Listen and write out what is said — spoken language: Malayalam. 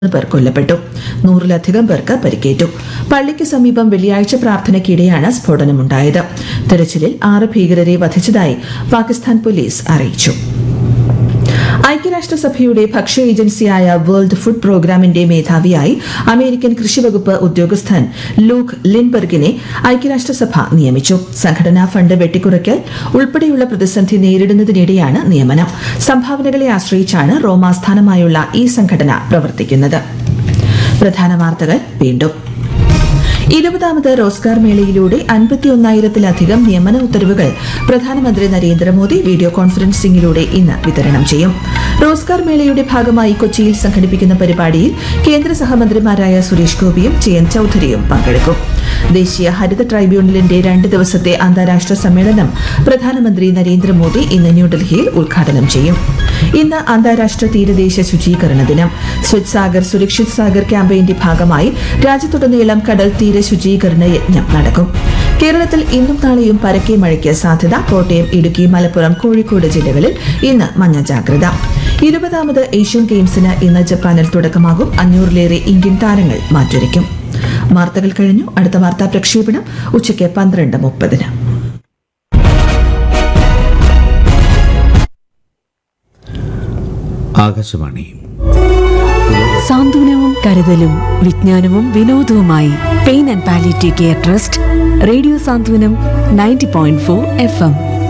പേർ കൊല്ലപ്പെട്ടു നൂറിലധികം പേർക്ക് പരിക്കേറ്റു പള്ളിക്ക് സമീപം വെള്ളിയാഴ്ച പ്രാർത്ഥനയ്ക്കിടെയാണ് സ്ഫോടനമുണ്ടായത് തെരച്ചിലിൽ ആറ് ഭീകരരെ വധിച്ചതായി പാകിസ്ഥാൻ പോലീസ് അറിയിച്ചു ഐക്യരാഷ്ട്രസഭയുടെ ഭക്ഷ്യ ഏജൻസിയായ വേൾഡ് ഫുഡ് പ്രോഗ്രാമിന്റെ മേധാവിയായി അമേരിക്കൻ കൃഷിവകുപ്പ് ഉദ്യോഗസ്ഥൻ ലൂക്ക് ലിൻബർഗിനെ ഐക്യരാഷ്ട്രസഭ നിയമിച്ചു സംഘടനാ ഫണ്ട് വെട്ടിക്കുറയ്ക്കൽ ഉൾപ്പെടെയുള്ള പ്രതിസന്ധി നേരിടുന്നതിനിടെയാണ് നിയമനം സംഭാവനകളെ ആശ്രയിച്ചാണ് റോമാസ്ഥാനമായുള്ള ഈ സംഘടന പ്രവർത്തിക്കുന്നത് പ്രധാന വാർത്തകൾ വീണ്ടും ഇരുപതാമത് റോസ്ഗാർ മേളയിലൂടെ അൻപത്തിയൊന്നായിരത്തിലധികം നിയമന ഉത്തരവുകൾ പ്രധാനമന്ത്രി നരേന്ദ്രമോദി വീഡിയോ കോൺഫറൻസിംഗിലൂടെ ഇന്ന് വിതരണം ചെയ്യും റോസ്ഗാർ മേളയുടെ ഭാഗമായി കൊച്ചിയിൽ സംഘടിപ്പിക്കുന്ന പരിപാടിയിൽ കേന്ദ്ര സഹമന്ത്രിമാരായ സുരേഷ് ഗോപിയും ജയന്ത് ചൌധരിയും പങ്കെടുക്കും ദേശീയ ഹരിത ട്രൈബ്യൂണലിന്റെ രണ്ട് ദിവസത്തെ അന്താരാഷ്ട്ര സമ്മേളനം പ്രധാനമന്ത്രി നരേന്ദ്രമോദി ഇന്ന് ന്യൂഡൽഹിയിൽ ഉദ്ഘാടനം ചെയ്യും ഇന്ന് അന്താരാഷ്ട്ര തീരദേശ ശുചീകരണ ദിനം സ്വച്ഛ് സാഗർ സുരക്ഷിത് സാഗർ ക്യാമ്പയിന്റെ ഭാഗമായി രാജ്യത്തുടനീളം കടൽ തീര ശുചീകരണ യജ്ഞം നടക്കും കേരളത്തിൽ ഇന്നും നാളെയും പരക്കെ മഴയ്ക്ക് സാധ്യത കോട്ടയം ഇടുക്കി മലപ്പുറം കോഴിക്കോട് ജില്ലകളിൽ ഇന്ന് മഞ്ഞ ജാഗ്രത ഇരുപതാമത് ഏഷ്യൻ ഗെയിംസിന് ഇന്ന് ജപ്പാനിൽ തുടക്കമാകും അഞ്ഞൂറിലേറെ ഇന്ത്യൻ താരങ്ങൾ മാറ്റുരയ്ക്കും വാർത്തകൾ കഴിഞ്ഞു അടുത്ത വാർത്താ പ്രക്ഷേപണം ഉച്ചയ്ക്ക് പന്ത്രണ്ട് മുപ്പതിന് ആകാശവാണി സാന്ത്വനവും കരുതലും വിജ്ഞാനവും വിനോദവുമായി pain and palliative care trust radio Santhwanam ninety point four F M